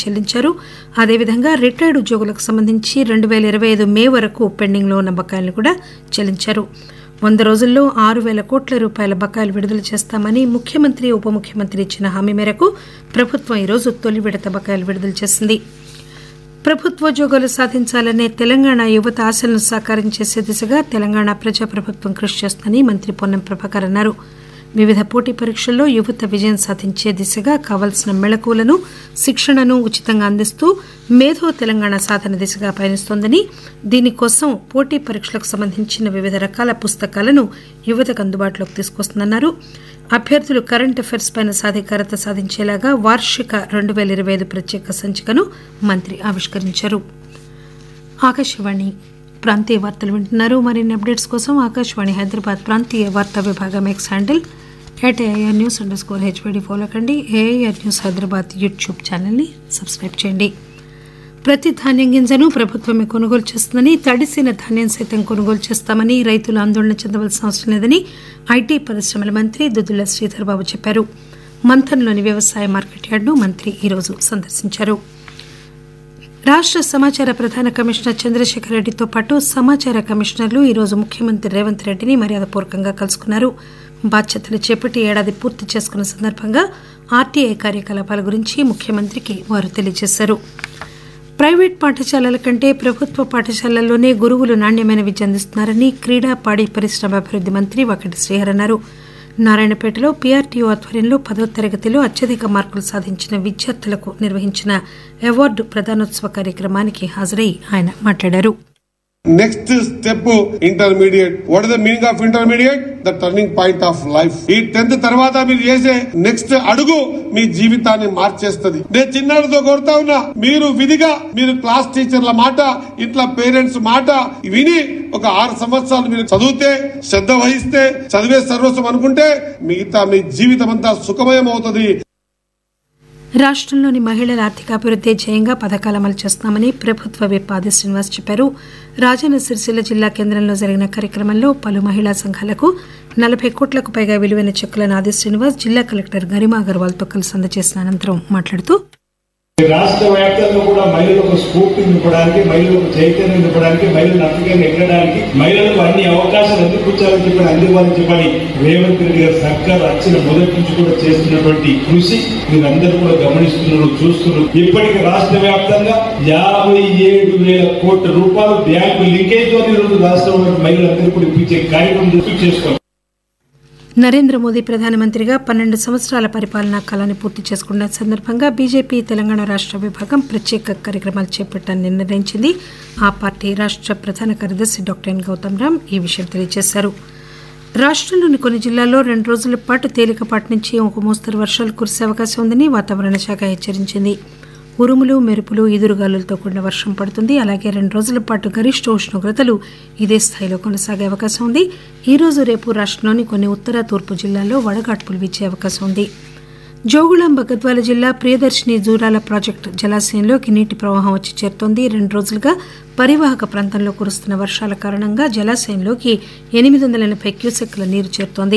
చెల్లించారు అదేవిధంగా రిటైర్డ్ ఉద్యోగులకు సంబంధించి రెండు పేల ఇరవై ఐదు మే వరకు పెండింగ్లో ఉన్న బకాయిలను కూడా చెల్లించారు వంద రోజుల్లో ఆరు వేల కోట్ల రూపాయల బకాయిలు విడుదల చేస్తామని ముఖ్యమంత్రి ఉప ముఖ్యమంత్రి ఇచ్చిన హామీ మేరకు ప్రభుత్వం ఈరోజు తొలి విడత బకాయిలు విడుదల చేసింది ప్రభుత్వోద్యోగాలు సాధించాలనే తెలంగాణ యువత ఆశలను సాకారం చేసే దిశగా తెలంగాణ ప్రజాప్రభుత్వం కృషి చేస్తుందని మంత్రి పొన్నం ప్రభాకర్ అన్నారు వివిధ పోటీ పరీక్షల్లో యువత విజయం సాధించే దిశగా కావాల్సిన మెళకువలను శిక్షణను ఉచితంగా అందిస్తూ మేధో తెలంగాణ సాధన దిశగా పయనిస్తోందని దీనికోసం పోటీ పరీక్షలకు సంబంధించిన వివిధ రకాల పుస్తకాలను యువతకు అందుబాటులోకి తీసుకొస్తుందన్నారు అభ్యర్థులు కరెంట్ అఫైర్స్ పైన సాధికారత సాధించేలాగా వార్షిక రెండు పేల ఇరవై ఐదు ప్రత్యేక సంచికను మంత్రి ఆవిష్కరించారు ఆకాశవాణి ప్రాంతీయ వార్తలు వింటున్నారు మరిన్ని అప్డేట్స్ కోసం ఆకాశవాణి హైదరాబాద్ ప్రాంతీయ వార్తా విభాగం X handle at AIR news underscore HYD follow కండి ఏఐఆర్ న్యూస్ హైదరాబాద్ యూట్యూబ్ ఛానల్ని సబ్స్క్రైబ్ చేయండి ప్రతి ధాన్యం గింజను ప్రభుత్వమే కొనుగోలు చేస్తుందని తడిసిన ధాన్యం సైతం కొనుగోలు చేస్తామని రైతులు ఆందోళన చెందవలసిన అవసరం లేదని ఐటీ పరిశ్రమల మంత్రి దుద్దుల శ్రీధర్ బాబు చెప్పారు మంథన్లోని వ్యవసాయ మార్కెట్ యార్డును మంత్రి ఈరోజు సందర్శించారు రాష్ట సమాచార ప్రధాన కమిషనర్ చంద్రశేఖర్ రెడ్డితో పాటు సమాచార కమిషనర్లు ఈరోజు ముఖ్యమంత్రి రేవంత్ రెడ్డిని మర్యాదపూర్వకంగా కలుసుకున్నారు బాధ్యతలు చేపట్టి ఏడాది పూర్తి చేసుకున్న సందర్భంగా ఆర్టీఐ కార్యకలాపాల గురించి ముఖ్యమంత్రికి వారు తెలియజేశారు ప్రైవేట్ పాఠశాలల కంటే ప్రభుత్వ పాఠశాలల్లోనే గురువులు నాణ్యమైన విద్య అందిస్తున్నారని క్రీడా పాడి పరిశ్రమ అభివృద్ది మంత్రి వకటి శ్రీహర్ అన్నారు నారాయణపేటలో పీఆర్టీఓ ఆధ్వర్యంలో పదో తరగతిలో అత్యధిక మార్కులు సాధించిన విద్యార్థులకు నిర్వహించిన అవార్డు ప్రదానోత్సవ కార్యక్రమానికి హాజరై ఆయన మాట్లాడారు next step intermediate what is the meaning of intermediate the turning point of life ఈ టెన్త్ తర్వాత మీరు చేసే నెక్స్ట్ అడుగు మీ జీవితాన్ని మార్చేస్తుంది నేను చిన్నారితో కోరుతా ఉన్నా మీరు విధిగా మీరు క్లాస్ టీచర్ల మాట ఇంట్లో పేరెంట్స్ మాట విని ఒక ఆరు సంవత్సరాలు మీరు చదివితే శ్రద్ధ వహిస్తే చదివే సర్వస్వం అనుకుంటే మిగతా మీ జీవితం అంతా సుఖమయం అవుతుంది రాష్టంలోని మహిళల ఆర్థికాభివృద్దే ధ్యేయంగా పథకాలు అమలు చేస్తున్నామని ప్రభుత్వ విప్ ఆది శ్రీనివాస్ చెప్పారు రాజన్న సిరిసిల్ల జిల్లా కేంద్రంలో జరిగిన కార్యక్రమంలో పలు మహిళా సంఘాలకు నలభై కోట్లకు పైగా విలువైన చెక్కులను ఆది శ్రీనివాస్ జిల్లా కలెక్టర్ గరిమా అగర్వాల్తో కలిసి అందజేసిన అనంతరం మాట్లాడుతూ రాష్ట్ర వ్యాప్తంగా కూడా మహిళలకు స్ఫూర్తిని నింపడానికి మహిళలకు చైతన్యం నింపడానికి మహిళలు నమ్మకంగా ఎక్కడానికి మహిళలకు అన్ని అవకాశాలు అందిపుచ్చాలని చెప్పని అందివ్వాలని చెప్పని రేవంత్ రెడ్డి గారి సర్కార్ వచ్చిన మొదటి నుంచి కూడా చేస్తున్నటువంటి కృషి మీరందరూ కూడా గమనిస్తున్నారు చూస్తున్నారు ఇప్పటికి రాష్ట్ర వ్యాప్తంగా యాభై ఏడు వేల కోట్ల రూపాయలు బ్యాంకు లింకేజ్ తో ఈరోజు రాష్ట్రంలో మహిళలందరూ కూడా ఇప్పించే కార్యక్రమం దృష్టి చేసుకోవాలి నరేంద్ర మోదీ ప్రధానమంత్రిగా పన్నెండు సంవత్సరాల పరిపాలనా కాలాన్ని పూర్తి చేసుకున్న సందర్భంగా బీజేపీ తెలంగాణ రాష్ట విభాగం ప్రత్యేక కార్యక్రమాలు చేపట్టాలని నిర్ణయించింది ఆ పార్టీ రాష్ట ప్రధాన కార్యదర్శి డాక్టర్ ఎన్ గౌతమ్ రామ్ ఈ విషయం తెలియజేశారు రాష్టంలోని కొన్ని జిల్లాల్లో రెండు రోజుల పాటు తేలికపాటి నుంచి ఒక మోస్తరు వర్షాలు కురిసే అవకాశం ఉందని వాతావరణ శాఖ హెచ్చరించింది ఉరుములు మెరుపులు ఈదురుగాలులతో కూడిన వర్షం పడుతుంది అలాగే రెండు రోజుల పాటు గరిష్ట ఉష్ణోగ్రతలు ఇదే స్థాయిలో కొనసాగే అవకాశం ఉంది ఈ రోజు రేపు రాష్టంలోని కొన్ని ఉత్తర తూర్పు జిల్లాల్లో వడగాడ్పులు వీచే అవకాశం ఉంది జోగుళాంబ గద్వాల జిల్లా ప్రియదర్శిని జూరాల ప్రాజెక్టు జలాశయంలోకి నీటి ప్రవాహం వచ్చి చేరుతోంది రెండు రోజులుగా పరివాహక ప్రాంతంలో కురుస్తున్న వర్షాల కారణంగా జలాశయంలోకి ఎనిమిది వందల ఎనభై క్యూసెక్ల నీరు చేరుతోంది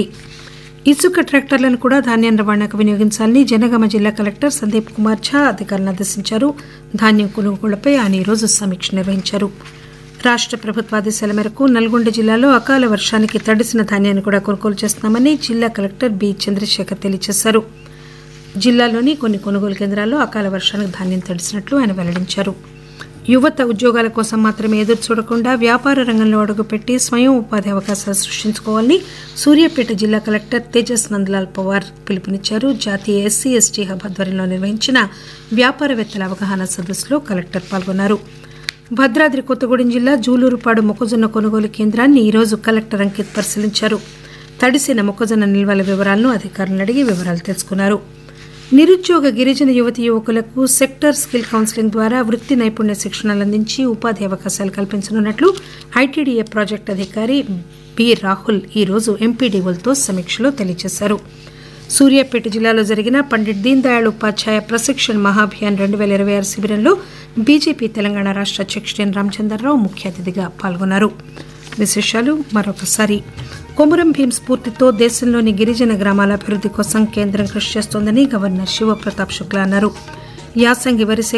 ఇసుక ట్రాక్టర్లను కూడా ధాన్యం రవాణాకు వినియోగించాలని జనగామ జిల్లా కలెక్టర్ సందీప్ కుమార్ ఝా అధికారులను ఆదేశించారు ధాన్యం కొనుగోళ్లపై ఆయన ఈరోజు సమీక్ష నిర్వహించారు రాష్ట ప్రభుత్వ ఆదేశాల మేరకు నల్గొండ జిల్లాలో అకాల వర్షానికి తడిసిన ధాన్యాన్ని కూడా కొనుగోలు చేస్తున్నామని జిల్లా కలెక్టర్ బి చంద్రశేఖర్ తెలియజేశారు జిల్లాలోని కొన్ని కొనుగోలు కేంద్రాల్లో అకాల వర్షానికి ధాన్యం తడిసినట్లు ఆయన వెల్లడించారు యువత ఉద్యోగాల కోసం మాత్రమే ఎదురు చూడకుండా వ్యాపార రంగంలో అడుగుపెట్టి స్వయం ఉపాధి అవకాశాలు సృష్టించుకోవాలని సూర్యాపేట జిల్లా కలెక్టర్ తేజస్ నందలాల్ పవార్ పిలుపునిచ్చారు జాతీయ ఎస్సీ ఎస్టీ హబ్ ఆధ్వర్యంలో నిర్వహించిన వ్యాపారవేత్తల అవగాహన సదస్సులో కలెక్టర్ పాల్గొన్నారు భద్రాద్రి కొత్తగూడెం జిల్లా జూలూరుపాడు మొక్కజొన్న కొనుగోలు కేంద్రాన్ని ఈరోజు కలెక్టర్ అంకిత్ పరిశీలించారు తడిసిన మొక్కజొన్న నిల్వల వివరాలను అధికారులను అడిగి వివరాలు తెలుసుకున్నారు నిరుద్యోగ గిరిజన యువతి యువకులకు సెక్టర్ స్కిల్ కౌన్సిలింగ్ ద్వారా వృత్తి నైపుణ్య శిక్షణలు అందించి ఉపాధి అవకాశాలు కల్పించనున్నట్లు ఐటీడీఏ ప్రాజెక్టు అధికారి బి రాహుల్ ఈరోజు ఎంపీడీఓలతో సమీక్షలో తెలియజేశారు సూర్యాపేట జిల్లాలో జరిగిన పండిట్ దీన్ దయాళ్ ఉపాధ్యాయ ప్రశిక్షణ్ మహాభియాన్ రెండు వేల ఇరవై ఆరు శిబిరంలో బీజేపీ తెలంగాణ రాష్ట్ర అధ్యక్షుడు ఎన్ రామచంద్రరావు ముఖ్య అతిథిగా పాల్గొన్నారు విశేషాలు మరొకసారి కొమురం భీం స్ఫూర్తితో దేశంలోని గిరిజన గ్రామాల అభివృద్ధి కోసం కేంద్రం కృషి చేస్తోందని గవర్నర్ శివప్రతాప్ శుక్లా అన్నారు యాసంగి వరి